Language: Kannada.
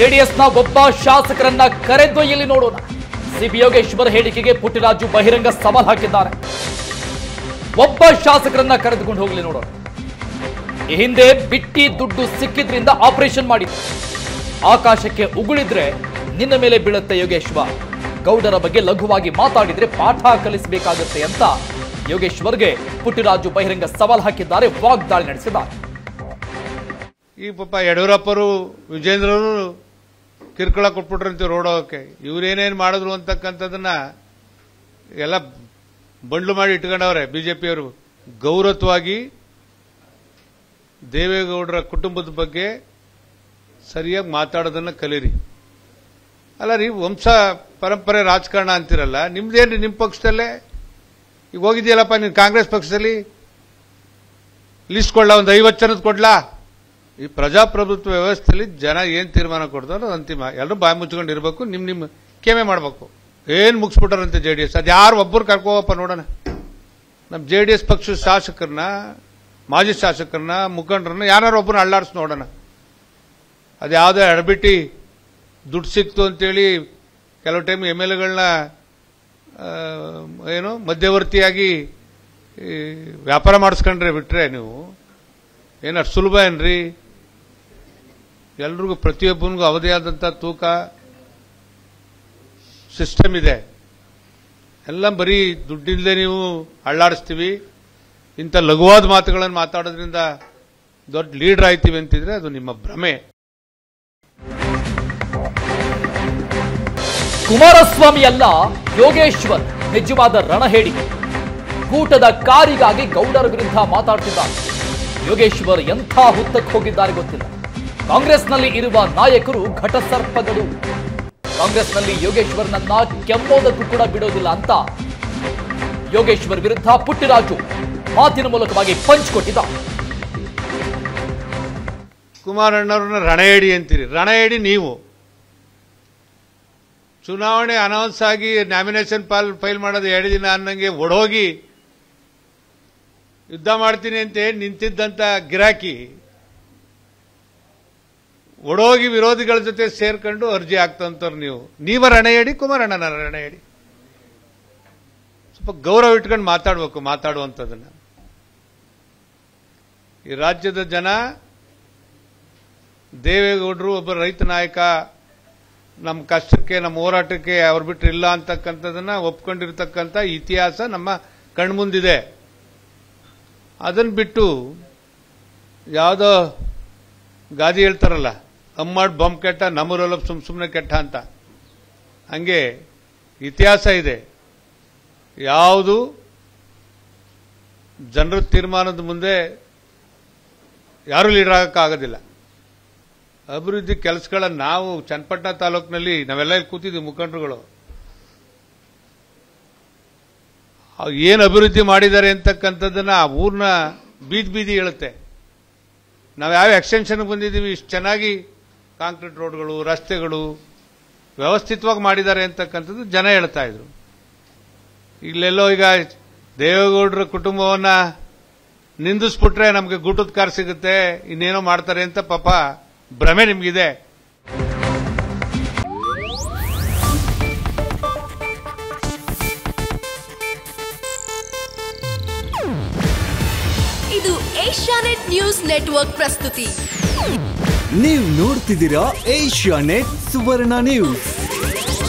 ಜೆಡಿಎಸ್ನ ಒಬ್ಬ ಶಾಸಕರನ್ನ ಕರೆದೊಯ್ಯಲಿ ನೋಡೋಣ ಸಿಬಿ ಯೋಗೇಶ್ವರ್ ಹೇಳಿಕೆಗೆ ಪುಟ್ಟಿರಾಜು ಬಹಿರಂಗ ಸವಾಲ್ ಹಾಕಿದ್ದಾರೆ ಒಬ್ಬ ಶಾಸಕರನ್ನ ಕರೆದುಕೊಂಡು ಹೋಗಲಿ ನೋಡೋಣ ಈ ಹಿಂದೆ ಬಿಟ್ಟಿ ದುಡ್ಡು ಸಿಕ್ಕಿದ್ರಿಂದ ಆಪರೇಷನ್ ಮಾಡಿದ್ರು ಆಕಾಶಕ್ಕೆ ಉಗುಳಿದ್ರೆ ನಿನ್ನ ಮೇಲೆ ಬೀಳುತ್ತೆ ಯೋಗೇಶ್ವರ್ ಗೌಡರ ಬಗ್ಗೆ ಲಘುವಾಗಿ ಮಾತಾಡಿದ್ರೆ ಪಾಠ ಕಲಿಸಬೇಕಾಗುತ್ತೆ ಅಂತ ಯೋಗೇಶ್ವರ್ಗೆ ಪುಟ್ಟಿರಾಜು ಬಹಿರಂಗ ಸವಾಲ್ ಹಾಕಿದ್ದಾರೆ ವಾಗ್ದಾಳಿ ನಡೆಸಿದ್ದಾರೆ ಈ ಪಾಪ ಯಡಿಯೂರಪ್ಪರು ವಿಜೇಂದ್ರರು ಕಿರ್ಕೊಳ ಕೊಟ್ಬಿಟ್ರಂತೆ ರೋಡ್ ಹೋಗಕ್ಕೆ ಇವ್ರೇನೇನು ಮಾಡಿದ್ರು ಅಂತಕ್ಕಂಥದ್ದನ್ನ ಎಲ್ಲ ಬಂಡ್ಲು ಮಾಡಿ ಇಟ್ಕೊಂಡವ್ರೆ ಬಿಜೆಪಿಯವರು ಗೌರವವಾಗಿ ದೇವೇಗೌಡರ ಕುಟುಂಬದ ಬಗ್ಗೆ ಸರಿಯಾಗಿ ಮಾತಾಡೋದನ್ನ ಕಲೀರಿ ಅಲ್ಲ ರೀ ವಂಶ ಪರಂಪರೆ ರಾಜಕಾರಣ ಅಂತಿರಲ್ಲ ನಿಮ್ದೇನ್ರಿ ನಿಮ್ಮ ಪಕ್ಷದಲ್ಲೇ ಈಗ ಹೋಗಿದ್ಯಲ್ಲಪ್ಪ ನೀನು ಕಾಂಗ್ರೆಸ್ ಪಕ್ಷದಲ್ಲಿ ಲಿಸ್ಟ್ ಕೊಡ್ಲಾ ಒಂದು ಐವತ್ತು ಜನದ ಕೊಡ್ಲಾ ಈ ಪ್ರಜಾಪ್ರಭುತ್ವ ವ್ಯವಸ್ಥೆಯಲ್ಲಿ ಜನ ಏನ್ ತೀರ್ಮಾನ ಕೊಡ್ತಾರೋ ಅದು ಅಂತಿಮ ಎಲ್ಲರೂ ಬಾಯಿ ಮುಚ್ಕೊಂಡು ಇರಬೇಕು ನಿಮ್ ನಿಮ್ ಕೇಮೆ ಮಾಡಬೇಕು ಏನ್ ಮುಗಿಸ್ಬಿಟ್ಟಾರಂತೆ ಜೆ ಡಿ ಎಸ್ ಅದು ಯಾರು ಒಬ್ಬರು ಕರ್ಕೋವಪ್ಪ ನೋಡೋಣ ನಮ್ಮ ಜೆ ಡಿ ಎಸ್ ಪಕ್ಷದ ಶಾಸಕರನ್ನ ಮಾಜಿ ಶಾಸಕರನ್ನ ಮುಖಂಡರನ್ನ ಯಾರು ಒಬ್ಬರನ್ನ ಅಳ್ಳಾಡ್ಸಿ ನೋಡೋಣ ಅದು ಯಾವುದೋ ಎಡಬಿಟ್ಟಿ ದುಡ್ಡು ಸಿಕ್ತು ಅಂತೇಳಿ ಕೆಲವು ಟೈಮ್ ಎಮ್ ಎಲ್ ಎಗಳನ್ನ ಏನು ಮಧ್ಯವರ್ತಿಯಾಗಿ ಈ, ವ್ಯಾಪಾರ ಮಾಡಿಸ್ಕೊಂಡ್ರೆ ಬಿಟ್ರೆ ನೀವು ಏನು ಅಷ್ಟು ಸುಲಭ ಏನ್ರಿ ಎಲ್ರಿಗೂ ಪ್ರತಿಯೊಬ್ಬನಿಗೂ ಅವಧಿ ಆದಂಥ ತೂಕ ಸಿಸ್ಟಮ್ ಇದೆ ಎಲ್ಲ ಬರೀ ದುಡ್ಡಿಲ್ಲದೆ ನೀವು ಅಳ್ಳಾಡಿಸ್ತೀವಿ ಇಂಥ ಲಘುವಾದ ಮಾತುಗಳನ್ನು ಮಾತಾಡೋದ್ರಿಂದ ದೊಡ್ಡ ಲೀಡರ್ ಆಯ್ತೀವಿ ಅಂತಿದ್ರೆ ಅದು ನಿಮ್ಮ ಭ್ರಮೆ ಕುಮಾರಸ್ವಾಮಿ ಅಲ್ಲ ಯೋಗೇಶ್ವರ್ ನಿಜವಾದ ರಣಹೇಡಿ ಕೂಟದ ಕಾರಿಗಾಗಿ ಗೌಡರ ವಿರುದ್ಧ ಮಾತಾಡ್ತಿದ್ದಾರೆ ಯೋಗೇಶ್ವರ್ ಎಂಥ ಹುತ್ತಕ್ಕೆ ಹೋಗಿದ್ದಾರೆ ಗೊತ್ತಿಲ್ಲ ಕಾಂಗ್ರೆಸ್ನಲ್ಲಿ ಇರುವ ನಾಯಕರು ಘಟಸರ್ಪಗಳು ಕಾಂಗ್ರೆಸ್ನಲ್ಲಿ ಯೋಗೇಶ್ವರ್ನನ್ನ ಕೆಮ್ಮೋದಕ್ಕೂ ಕೂಡ ಬಿಡೋದಿಲ್ಲ ಅಂತ ಯೋಗೇಶ್ವರ್ ವಿರುದ್ಧ ಪುಟ್ಟಿರಾಜು ಮಾತಿನ ಮೂಲಕವಾಗಿ ಪಂಚ್ ಕೊಟ್ಟಿದ್ದಾರೆ ಕುಮಾರಣ್ಣವ್ರನ್ನ ರಣಹೇಡಿ ಅಂತೀರಿ ರಣಹೇಡಿ ನೀವು ಚುನಾವಣೆ ಅನೌನ್ಸ್ ಆಗಿ ನಾಮಿನೇಷನ್ ಪಾಲ್ ಫೈಲ್ ಮಾಡೋದು ಎರಡು ದಿನ ಅನ್ನಂಗೆ ಒಡೋಗಿ ಯುದ್ಧ ಮಾಡ್ತೀನಿ ಅಂತ ಹೇಳಿ ನಿಂತಿದ್ದಂತ ಗಿರಾಕಿ ಒಡೋಗಿ ವಿರೋಧಿಗಳ ಜೊತೆ ಸೇರ್ಕೊಂಡು ಅರ್ಜಿ ಹಾಕ್ತಂತವ್ರು ನೀವು ನೀವ ರಣಹೇಡಿ ಕುಮಾರಣ್ಣನ ರಣಹೇಡಿ ಸ್ವಲ್ಪ ಗೌರವ ಇಟ್ಕೊಂಡು ಮಾತಾಡ್ಬೇಕು ಮಾತಾಡುವಂಥದ್ದನ್ನ ಈ ರಾಜ್ಯದ ಜನ ದೇವೇಗೌಡರು ಒಬ್ಬ ರೈತ ನಾಯಕ ನಮ್ಮ ಕಷ್ಟಕ್ಕೆ ನಮ್ಮ ಹೋರಾಟಕ್ಕೆ ಅವ್ರು ಬಿಟ್ಟರೆ ಇಲ್ಲ ಅಂತಕ್ಕಂಥದ್ದನ್ನ ಒಪ್ಕೊಂಡಿರ್ತಕ್ಕಂಥ ಇತಿಹಾಸ ನಮ್ಮ ಕಣ್ಮುಂದಿದೆ ಅದನ್ನು ಬಿಟ್ಟು ಯಾವುದೋ ಗಾದಿ ಹೇಳ್ತಾರಲ್ಲ ಅಮ್ಮಾಡ್ ಬೊಂಬ್ ಕೆಟ್ಟ ನಮ್ಮೂರಲ್ಲ ಸುಮ್ ಸುಮ್ಮನೆ ಕೆಟ್ಟ ಅಂತ ಹಂಗೆ ಇತಿಹಾಸ ಇದೆ ಯಾವುದು ಜನರ ತೀರ್ಮಾನದ ಮುಂದೆ ಯಾರೂ ಲೀಡರ್ ಆಗಕ್ಕಾಗೋದಿಲ್ಲ ಅಭಿವೃದ್ಧಿ ಕೆಲಸಗಳನ್ನ ನಾವು ಚನ್ನಪಟ್ಟಣ ತಾಲೂಕಿನಲ್ಲಿ ನಾವೆಲ್ಲ ಇಲ್ಲಿ ಕೂತಿದ್ವಿ ಮುಖಂಡರುಗಳು ಏನು ಅಭಿವೃದ್ಧಿ ಮಾಡಿದ್ದಾರೆ ಅಂತಕ್ಕಂಥದ್ದನ್ನ ಆ ಊರ್ನ ಬೀದಿ ಬೀದಿ ಹೇಳುತ್ತೆ ನಾವು ಯಾವ ಎಕ್ಸ್ಟೆನ್ಷನ್ಗೆ ಬಂದಿದ್ದೀವಿ ಇಷ್ಟು ಚೆನ್ನಾಗಿ ಕಾಂಕ್ರೀಟ್ ರೋಡ್ಗಳು ರಸ್ತೆಗಳು ವ್ಯವಸ್ಥಿತವಾಗಿ ಮಾಡಿದ್ದಾರೆ ಅಂತಕ್ಕಂಥದ್ದು ಜನ ಹೇಳ್ತಾ ಇದ್ರು ಇಲ್ಲೆಲ್ಲೋ ಈಗ ದೇವೇಗೌಡರ ಕುಟುಂಬವನ್ನ ನಿಂದಿಸ್ಬಿಟ್ರೆ ನಮಗೆ ಗೂಟದ ಕಾರ್ ಸಿಗುತ್ತೆ ಇನ್ನೇನೋ ಮಾಡ್ತಾರೆ ಅಂತ ಪಾಪ ಭ್ರಮೆ ನಿಮ್ಗಿದೆ ಇದು ಏಷ್ಯಾನೆಟ್ ನ್ಯೂಸ್ ನೆಟ್ವರ್ಕ್ ಪ್ರಸ್ತುತಿ ನೀವು ನೋಡ್ತಿದ್ದೀರಾ ಏಷ್ಯಾ ನೆಟ್ ಸುವರ್ಣ ನ್ಯೂಸ್